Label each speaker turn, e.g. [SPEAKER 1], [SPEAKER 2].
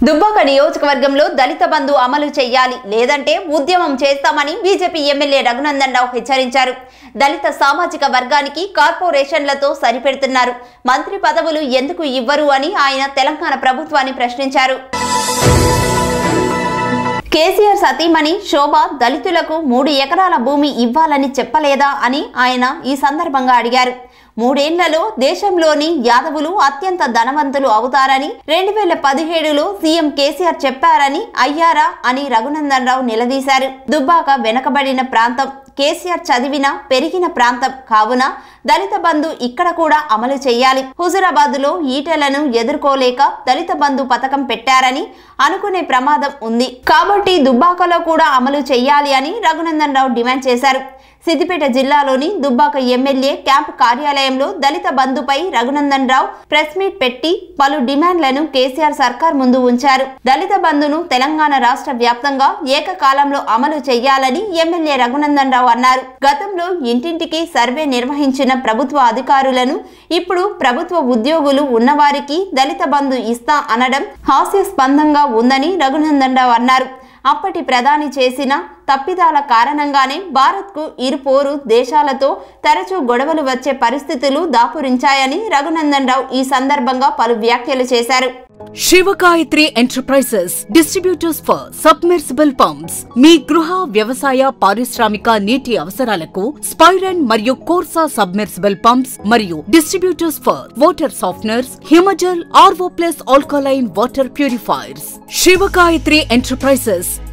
[SPEAKER 1] దుబ్బాక నియోజకవర్గంలో దళిత బంధు అమలు చేయాలి లేదంటే ఉద్యమం చేస్తామని బీజేపీ ఎమ్మెల్యే రఘునందన్ రావు హెచ్చరించారు దళిత సామాజిక వర్గానికి కార్పొరేషన్లతో సరిపెడుతున్నారు మంత్రి పదవులు ఎందుకు ఇవ్వరు అని ఆయన తెలంగాణ ప్రభుత్వాన్ని ప్రశ్నించారు కేసీఆర్ సతీమణి శోభ దళితులకు మూడు ఎకరాల భూమి ఇవ్వాలని చెప్పలేదా అని ఆయన ఈ సందర్భంగా అడిగారు మూడేళ్లలో దేశంలోని యాదవులు అత్యంత ధనవంతులు అవుతారని రెండు వేల పదిహేడులో సీఎం కేసీఆర్ చెప్పారని అయ్యారా అని రఘునందన్ రావు నిలదీశారు దుబ్బాక వెనకబడిన ప్రాంతం కేసీఆర్ చదివిన పెరిగిన ప్రాంతం కావున దళిత బంధు ఇక్కడ కూడా అమలు చేయాలి హుజురాబాద్ లో ఈటలను ఎదుర్కోలేక దళిత బంధు పథకం పెట్టారని అనుకునే ప్రమాదం ఉంది కాబట్టి దుబ్బాకలో కూడా అమలు చేయాలి అని రఘునందన్ రావు డిమాండ్ చేశారు సిద్దిపేట జిల్లాలోని దుబ్బాక ఎమ్మెల్యే క్యాంప్ కార్యాలయంలో దళిత బంధుపై రఘునందన్ రావు ప్రెస్ మీట్ పెట్టి పలు డిమాండ్లను కేసీఆర్ సర్కార్ ముందు ఉంచారు దళిత బంధును తెలంగాణ రాష్ట్ర వ్యాప్తంగా ఏకకాలంలో అమలు చేయాలని ఎమ్మెల్యే రఘునందన్ రావు అన్నారు గతంలో ఇంటింటికి సర్వే నిర్వహించిన ప్రభుత్వ అధికారులను ఇప్పుడు ప్రభుత్వ ఉద్యోగులు ఉన్నవారికి దళిత బంధు ఇస్తా అనడం హాస్యాస్పందంగా ఉందని రఘునందన్ రావు అన్నారు అప్పటి ప్రధాని చేసిన తప్పిదాల కారణంగానే భారత్కు ఇరుపోరు దేశాలతో తరచూ గొడవలు వచ్చే పరిస్థితులు దాపురించాయని రఘునందన్ రావు ఈ సందర్భంగా పలు వ్యాఖ్యలు చేశారు
[SPEAKER 2] Shivagayatri enterprises distributors for submersible pumps మీ గృహ వ్యవసాయ పారిశ్రామిక నీటి అవసరాలకు స్పైరన్ మరియు కోర్సా సబ్మెర్సిబుల్ పంప్స్ మరియు distributors for water softeners Himajal RO plus alkaline water purifiers Shivagayatri enterprises